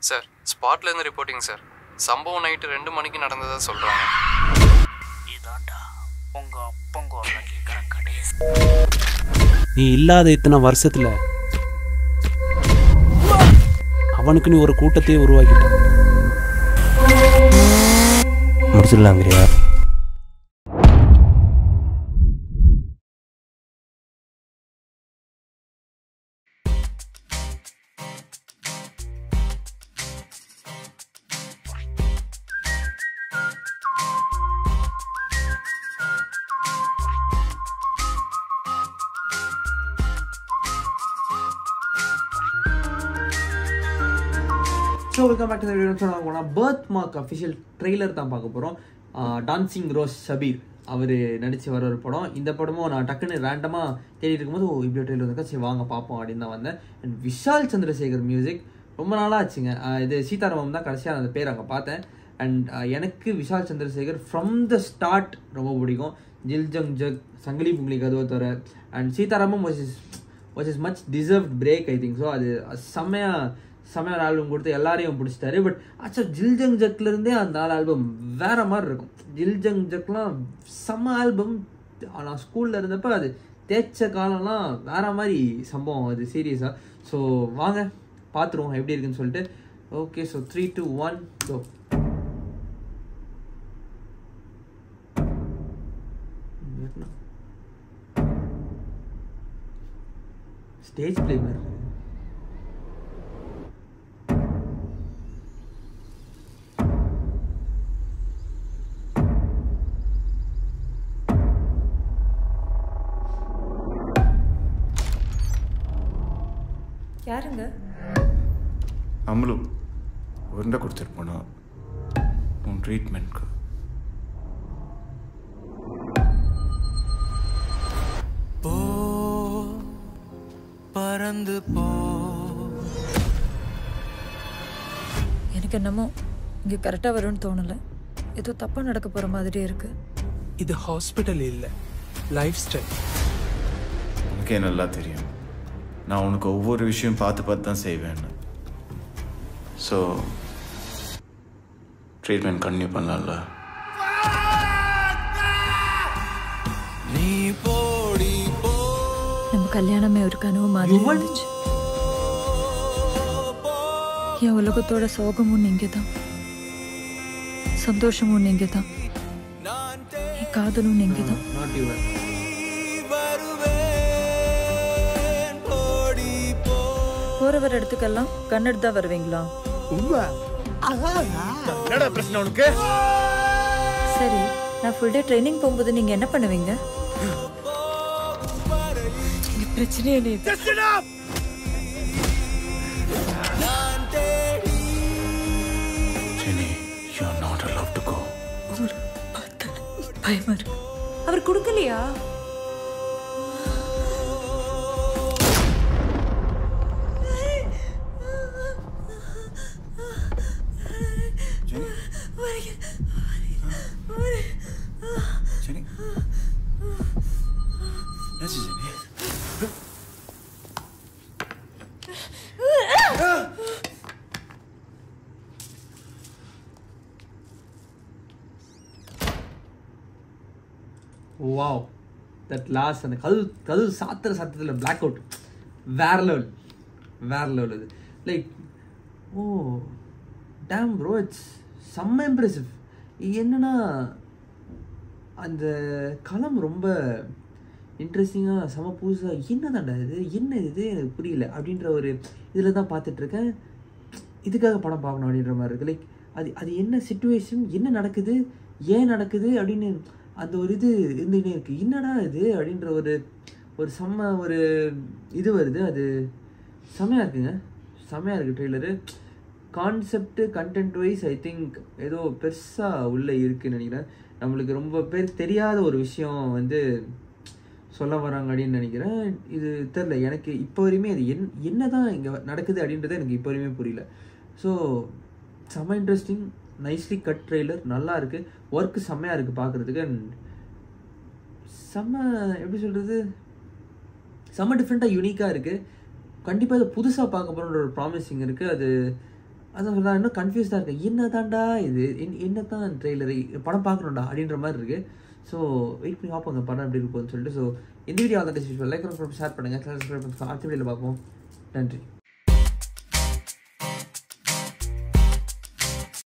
Sir ஸ்பாட்லேருந்து reporting sir சம்பவம் night ரெண்டு மணிக்கு நடந்ததா சொல்கிறாங்க இதாண்டா உங்க அப்பங்க வரல கேட்குற கடைசி நீ இல்லாத இத்தனை வருஷத்துல அவனுக்கு நீ ஒரு கூட்டத்தையே உருவாக்கிட்ட முடிச்சிடலாங்கிறியா so welcome back to video சொன்னால் போனால் பர்த் மார்க் அஃபிஷியல் ட்ரெய்லர் தான் பார்க்க போகிறோம் டான்சிங் ரோஸ் ஷபீர் அவர் நடித்து வர ஒரு படம் இந்த படமும் நான் டக்குன்னு ரேண்டமாக தேடிட்டு இருக்கும்போது ஓ இப்படி ட்ரெயிலர் வந்திருக்கா சரி வாங்க பார்ப்போம் அப்படின்னு தான் வந்தேன் அண்ட் விஷால் சந்திரசேகர் மியூசிக் ரொம்ப நாளாக ஆச்சுங்க ஆஹ் இது சீதாராமம் தான் கடைசியாக அந்த பேர் அங்கே பார்த்தேன் அண்ட் எனக்கு Vishal Chandrasekhar from the start ரொம்ப பிடிக்கும் ஜில் ஜங் ஜக் சங்கிலி புங்கிலி கதுவை தவிர and Sita Ramam was is was is much deserved break I think so அது செம்மையாக செம்மையான ஆல்பம் கொடுத்து எல்லாரையும் பிடிச்சிட்டாரு பட் ஆச்சா ஜில் ஜங் ஜக்ல இருந்தே அந்த நாலு ஆல்பம் வேற மாதிரி இருக்கும் ஜில் ஜங் ஜக்லாம் செம்ம ஆல்பம் நான் ஸ்கூல்ல இருந்தப்ப அது தேய்ச்ச காலம்லாம் வேற மாதிரி சம்பவம் அது சீரியஸாக ஸோ வாங்க பார்த்துருவோம் எப்படி இருக்குன்னு சொல்லிட்டு okay so three two one go stage play மாதிரி இருக்கு. யாருங்க அம்லு உருண்டை கொடுத்துட்டு போனா உன் ட்ரீட்மெண்ட்க்கு போ பறந்து போ எனக்கு என்னமோ இங்கே கரெக்டாக வரும்னு தோணலை ஏதோ தப்பாக நடக்க போகிற மாதிரியே இருக்கு இது ஹாஸ்பிட்டல் இல்லை லைஃப் ஸ்டைல் உனக்கே நல்லா தெரியும் நான் உனக்கு ஒவ்வொரு விஷயம் பார்த்து பார்த்து தான் செய்வேன்னு ஸோ ட்ரீட்மெண்ட் கண்டினியூ பண்ணலாம்ல நீ போடி போ நம்ம கல்யாணமே ஒரு கனவு மாதிரி இருந்துச்சு என் உலகத்தோட சோகமும் நீங்க தான் சந்தோஷமும் நீங்க தான் என் காதலும் நீங்க தான் Not even. வருவேன் போடி போ போற வர இடத்துக்கெல்லாம் கண்ணெடுத்து தான் வருவீங்களா என்னடா பிரச்சனை உனக்கு சரி நான் ஃபுல் டே ட்ரைனிங் போகும்போது நீங்க என்ன பண்ணுவீங்க இங்க பிரச்சனையே நீ நான் தேடி Jenny you are not allowed to go உங்களுக்கு பார்த்தா பயமா இருக்கு அவர் கொடுக்கலையா ஜெனி ஜெனி என்னாச்சு ஜெனி வாவ் தட் லாஸ்ட் அந்த கது கது சாத்துற சத்தத்தில் பிளாக் அவுட் வேற லெவல் வேற லெவல் அது like oh damn bro it's செம்ம இம்ப்ரெசிவ் என்னன்னா அந்த களம் ரொம்ப இன்ட்ரெஸ்டிங்காக செம புதுசாக என்னதான்டா இது என்ன இது எனக்கு புரியல அப்படின்ற ஒரு இதில் தான் பார்த்துட்ருக்கேன் இதுக்காக படம் பார்க்கணும் அப்படின்ற மாதிரி இருக்குது லைக் அது அது என்ன சுச்சுவேஷன் என்ன நடக்குது ஏன் நடக்குது அப்படின்னு அந்த ஒரு இது இருந்துகிட்டே இருக்குது என்னடா இது அப்படின்ற ஒரு ஒரு செம்ம ஒரு இது வருது அது செம்மையாக இருக்குங்க செம்மையாக இருக்குது trailer concept content wise I think ஏதோ பெருசாக உள்ளே இருக்குன்னு நினைக்கிறேன் நம்மளுக்கு ரொம்ப பேர் தெரியாத ஒரு விஷயம் வந்து சொல்ல வராங்க அப்படின்னு நினைக்கிறேன் இது தெரில எனக்கு இப்போ வரையுமே அது என் என்ன தான் இங்கே நடக்குது அப்படின்றது எனக்கு இப்போ வரையுமே புரியல ஸோ செம்ம இன்ட்ரெஸ்டிங் நைஸ்லி கட் ட்ரெய்லர் நல்லா இருக்கு ஒர்க்கு செம்மையாக இருக்குது பார்க்குறதுக்கு அண்ட் செம்ம எப்படி சொல்கிறது செம்ம டிஃப்ரெண்ட்டாக யூனிக்காக இருக்குது கண்டிப்பாக இதை புதுசாக பார்க்க போகிறோன்ற ஒரு ப்ராமிசிங் இருக்குது அது அதான் நான் இன்னும் கன்ஃபியூஸ்டாக இருக்கேன் என்ன தாண்டா இது என்ன- என்ன தான் ட்ரெய்லரு படம் பார்க்கணும்டா அப்படின்ற மாதிரி இருக்குது ஸோ வெயிட் பண்ணி பார்ப்போங்க படம் எப்படி இருக்கும்னு சொல்லிட்டு ஸோ இந்த வீடியோ வந்து லைக் ஷேர் பண்ணுங்கள் அடுத்த வீடியோவில் பார்ப்போம் நன்றி